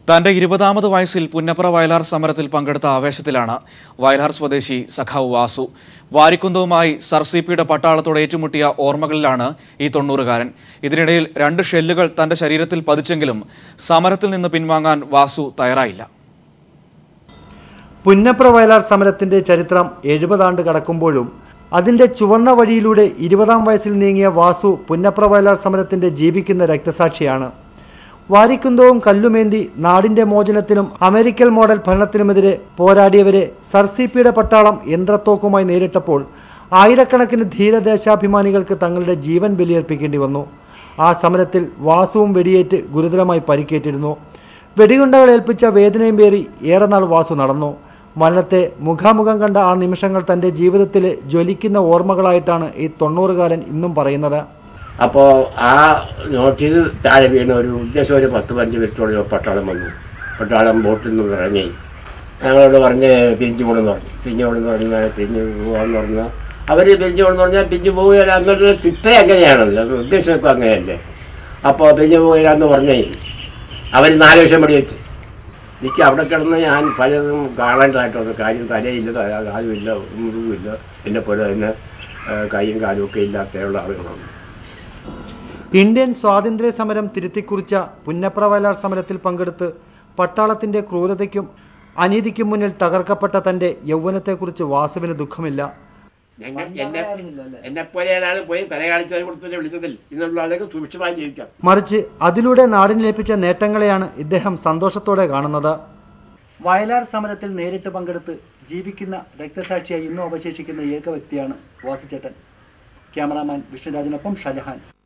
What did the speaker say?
തന്റെ ഇരുപതാമത് വയസ്സിൽ പുന്നപ്ര വയലാർ സമരത്തിൽ പങ്കെടുത്ത ആവേശത്തിലാണ് വയലാർ സ്വദേശി സഖാവ് വാസു വാരിക്കുന്തവുമായി സർ സി പിയുടെ പട്ടാളത്തോട് ഏറ്റുമുട്ടിയ ഓർമ്മകളിലാണ് ഈ തൊണ്ണൂറുകാരൻ ഇതിനിടയിൽ രണ്ട് ഷെല്ലുകൾ തന്റെ ശരീരത്തിൽ പതിച്ചെങ്കിലും സമരത്തിൽ നിന്ന് പിൻവാങ്ങാൻ വാസു തയ്യാറായില്ല പുന്നപ്ര വയലാർ സമരത്തിന്റെ ചരിത്രം എഴുപതാണ്ട് കടക്കുമ്പോഴും അതിന്റെ ചുവന്ന വഴിയിലൂടെ ഇരുപതാം വയസ്സിൽ നീങ്ങിയ വാസു പുന്നപ്ര വയലാർ സമരത്തിന്റെ ജീവിക്കുന്ന രക്തസാക്ഷിയാണ് വാരിക്കുന്തവും കല്ലുമേന്തി നാടിന്റെ മോചനത്തിനും അമേരിക്കൻ മോഡൽ ഭരണത്തിനുമെതിരെ പോരാടിയവരെ സർ സി പിയുടെ പട്ടാളം യന്ത്രത്തോക്കുമായി നേരിട്ടപ്പോൾ ആയിരക്കണക്കിന് ധീരദേശാഭിമാനികൾക്ക് തങ്ങളുടെ ജീവൻ ബലിയർപ്പിക്കേണ്ടി വന്നു ആ സമരത്തിൽ വാസുവും വെടിയേറ്റ് ഗുരുതരമായി പരിക്കേറ്റിരുന്നു വെടിയുണ്ടകൾ ഏൽപ്പിച്ച വേദനയും പേറി ഏറെ നാൾ വാസു നടന്നു മരണത്തെ മുഖാമുഖം കണ്ട ആ നിമിഷങ്ങൾ തൻ്റെ ജീവിതത്തിലെ ജ്വലിക്കുന്ന ഓർമ്മകളായിട്ടാണ് ഈ തൊണ്ണൂറുകാരൻ ഇന്നും പറയുന്നത് അപ്പോൾ ആ നോട്ടീസ് താഴെ വീണ ഒരു ഉദ്ദേശം ഒരു പത്ത് പതിനഞ്ച് മിനിറ്റോളം പട്ടാളം വന്നു പട്ടാളം ബോട്ടിൽ നിന്ന് ഇറങ്ങി ഞങ്ങളോട് പറഞ്ഞ് പിരിഞ്ഞു പോകണമെന്ന് പറഞ്ഞു പിരിഞ്ഞു പോകണമെന്ന് പറഞ്ഞാൽ പിരിഞ്ഞു പോകാമെന്ന് പറഞ്ഞാൽ അവർ പിരിഞ്ഞു പോകണമെന്ന് പറഞ്ഞാൽ പിരിഞ്ഞു പോവുകയില്ല എന്നുള്ള ചിട്ട അങ്ങനെയാണല്ലോ അത് ഉദ്ദേശമൊക്കെ അങ്ങനെയല്ലേ അപ്പോൾ പിരിഞ്ഞു പോയില്ല എന്ന് പറഞ്ഞേ അവർ നാല് ലക്ഷം പടി വെച്ച് എനിക്ക് അവിടെ കിടന്ന് ഞാൻ പലതും കാണേണ്ടതായിട്ട് വന്നു കാര്യം തലയില്ല തല കാലുമില്ല മുറിവില്ല എന്നെ പോലെ തന്നെ ആ, കൈയും കാലും ഒക്കെ ഇല്ലാത്തയുള്ള ആളുകളാണ് ഇന്ത്യൻ സ്വാതന്ത്ര്യ സമരം തിരുത്തിക്കുറിച്ച പുന്നപ്ര വയലാർ സമരത്തിൽ പങ്കെടുത്ത് പട്ടാളത്തിന്റെ ക്രൂരതയ്ക്കും അനീതിക്കും മുന്നിൽ തകർക്കപ്പെട്ട തന്റെ യൗവനത്തെക്കുറിച്ച് വാസുവിന് ദുഃഖമില്ല ഞങ്ങൾ എന്നെ എന്നെ പോലെയാണ് പോയി തല കാണിച്ചത് കൊടുത്തിട്ട് വിളിച്ചതിൽ ഇന്നുള്ള ആളുകൾക്ക് സുഭിക്ഷമായി ജീവിക്കാം മറിച്ച് അതിലൂടെ നാടിന് ലഭിച്ച നേട്ടങ്ങളെയാണ് ഇദ്ദേഹം സന്തോഷത്തോടെ കാണുന്നത് വയലാർ സമരത്തിൽ നേരിട്ട് പങ്കെടുത്ത് ജീവിക്കുന്ന രക്തസാക്ഷിയായി ഇന്നും അവശേഷിക്കുന്ന ഏക വ്യക്തിയാണ് വാസുചേട്ടൻ ക്യാമറാമാൻ വിഷ്ണുരാജിനൊപ്പം ഷജഹാൻ